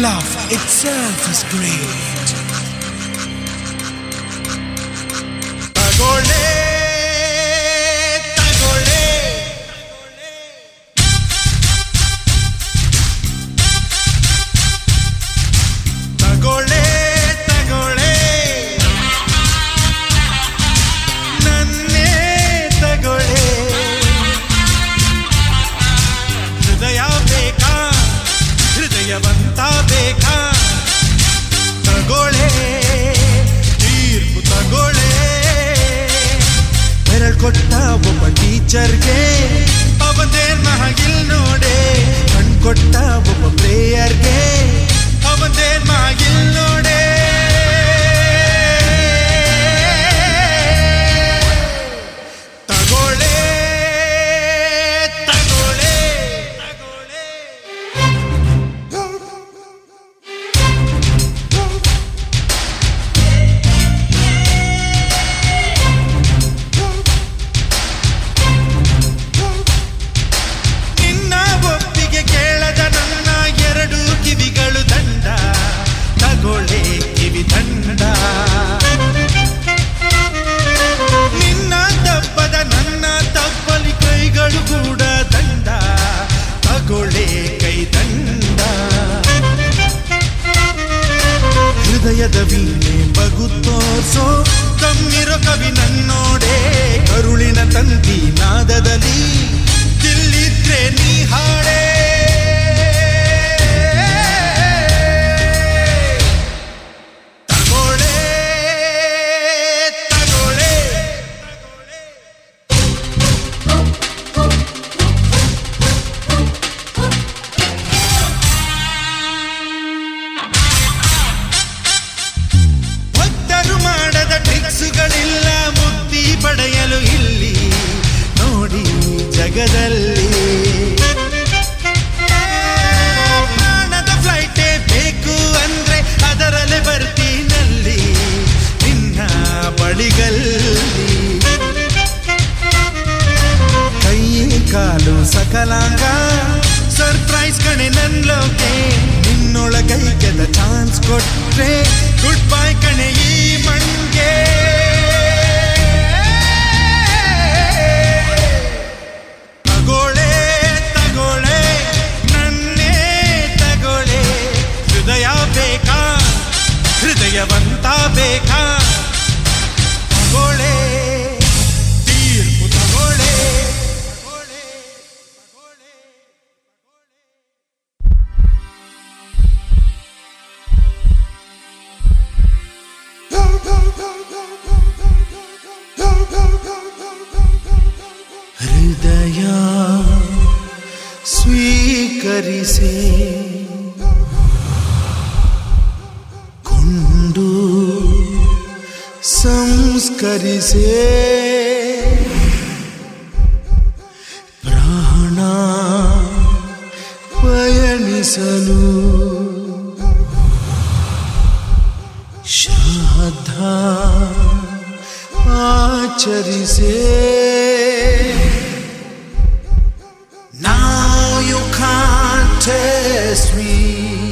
Love itself is great. ತಗೊಳ್ಳೆ ತಗೊಳ್ಳೆ ತಗೊಳ್ಳೆ ತಗೊಳ್ಳೆ ನನ್ನೇ ತಗೊಳ್ಳೆ ಹೃದಯ ಬೇಕಾ ಹೃದಯವಂತ ಬೇಕಾ ತಗೊಳ್ಳೆ ತೀರ್ಪು ತಗೊಳ್ಳೆ ಬೆರಳು ಕೊಟ್ಟ ಒಬ್ಬ ಟೀಚರ್ಗೆ ಅವನೇನ್ ಮಹಗಿಲ್ ನೋಡೆ ಕಣ್ ಕೊಟ್ಟ ಒಬ್ಬ ಪ್ಲೇಯರ್ಗೆ ಅವನೇನ್ ಮಹಗಿಲ್ ನೋಡೆ ತಗೊಳ್ಳೆ ತಗೊಳ್ಳೆ ತಗೊಳ್ಳೆ ನಿನ್ನ ಒಪ್ಪಿಗೆ ಕೇಳದ ನನ್ನ ಎರಡು ಕಿವಿಗಳು ದಂಡ ತಗೊಳ್ಳೆ ಕಿವಿ ದಂಡ ನಿನ್ನ ತಪ್ಪದ ನನ್ನ ತಪ್ಪಲಿ ಕೈಗಳು ಕೂಡ ದಂಡ ತಗೊಳ್ಳೆ ಕೈ ದಂಡ ಹೃದಯದ ವೀಣೆ ಬಗು ತೋರ್ಸೋ ಕಮ್ಮಿರೋ ಕವಿ ನನ್ನೋಡೆ ಕರುಳಿನ ತಂತಿ ನಾದದಲ್ಲಿ ತಿಲ್ಲಿದ್ರೆ ನೀ ಹಾಡೇ ತಗೊಳ್ಳೆ ತಗೊಳ್ಳೆ ಭಕ್ತರು ಮಾಡದ ಟ್ರಿಕ್ಸುಗಳಿಲ್ಲ ಮುಕ್ತಿ ಪಡೆಯಲು ಇಲ್ಲಿ ನೋಡಿ ಜಗದಲ್ಲಿ ಪ್ರಾಣದ ಫ್ಲೈಟೇ ಬೇಕು ಅಂದ್ರೆ ಅದರಲ್ಲೇ ಬರ್ತೀನಲ್ಲಿ ನಿನ್ನ ಬಳಿಗಲ್ಲಿ ಕೈ ಕಾಲು ಸಕಲಾಂಗ ಸರ್ಪ್ರೈಸ್ ಕಣೆ ನನ್ ಲೋಕೆ ನಿನ್ನೊಳಗೈಗೆದ ಚಾನ್ಸ್ ಕೊಟ್ರೆ ಗುಡ್ ಬೈ ಕಣೆ ಈ ಮಣ್ಗೆ ತಗೊಳ್ಳೆ ತಗೊಳ್ಳೆ ನನ್ನೇ ತಗೊಳ್ಳೆ ಹೃದಯ ಬೇಕಾ ಹೃದಯವಂತ ಬೇಕಾ ತಗೊಳ್ಳೆ ತೀರ್ಪು ತಗೊಳ್ಳೆ ತಗೊಳ್ಳೆ ತಗೊಳ್ಳೆ ಹೃದಯ ಸ್ವೀಕರಿಸೆ ಕೊಂಡು ಸಂಸ್ಕರಿಸೆ ಪ್ರಾಣ ಪಯಣಿಸಲು ಶ್ರದ್ಧಾ ಆಚರಿಸೆ Now you can't test me